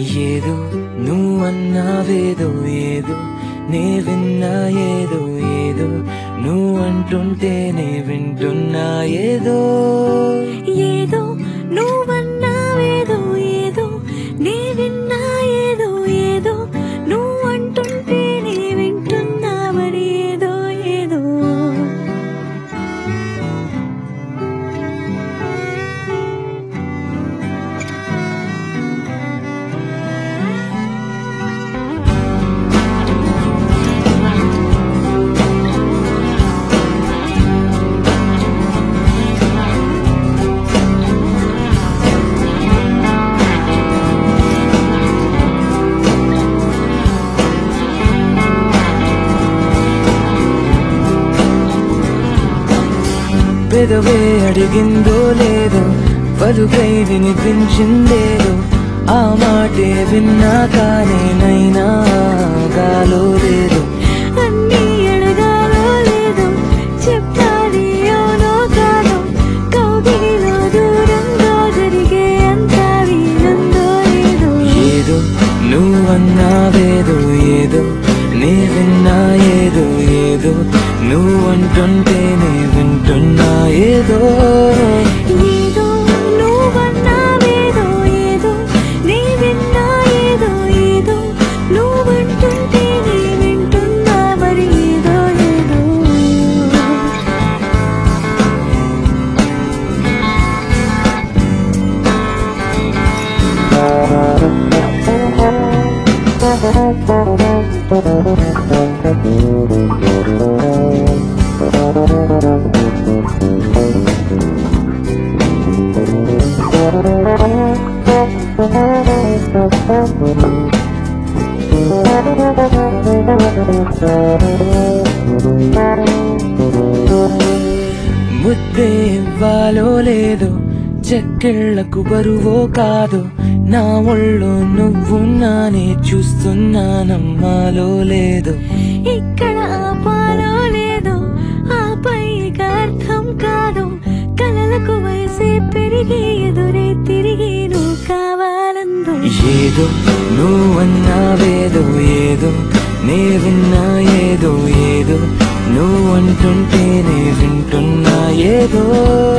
ఏదో నువ్వన్నావేదో ఏదో నే విన్నా ఏదో ఏదో నువ్వు అంటుంటేనే వింటున్నా ఏదో ఏదో నువ్వన్నావేదో ఏదో నే విన్నా ఏదో ఏదో నువ్వు అంటుంటే నే వింటున్నా మరి ఏదో ఏదో పెదవే అడిగిందో లేదో పలుకై వినిపించిందేదో ఆ మాటే విన్నా కానీ నైనా గాలో లేదు అన్నీ అడగాలో లేదో చెప్పాలి అవునో కాదో కౌగిలిలో దూరంగా జరిగే అంత వీలుందో లేదో ఏదో నువ్వన్నావేదో ఏదో నే విన్నా ఏదో ఏదో నువ్వంటుంటేనే వింటున్నా ఏదో ఏదో నువ్వన్నావేదో ఏదో నే విన్నా ఏదో ఏదో నువ్వంటుంటే నే వింటున్నా మరి ఏదో ఏదో ముద్దే ఇవ్వాలో లేదో చెక్కిళ్లకు బరువో కాదో నా ఒళ్ళో నువ్వు నానే చూస్తున్నా నమ్మాలో లేదో ఇక్కడ ఆపాలో లేదో ఆపై ఇక అర్థం కాదు కలలకు వయసే పెరిగి ఎదురే తిరిగి నువ్వు కావాలందు ఏదో నువ్వన్నావేదో ఏదో నే విన్నా ఏదో ఏదో నువ్వంటుంటేనే వింటున్నా ఏదో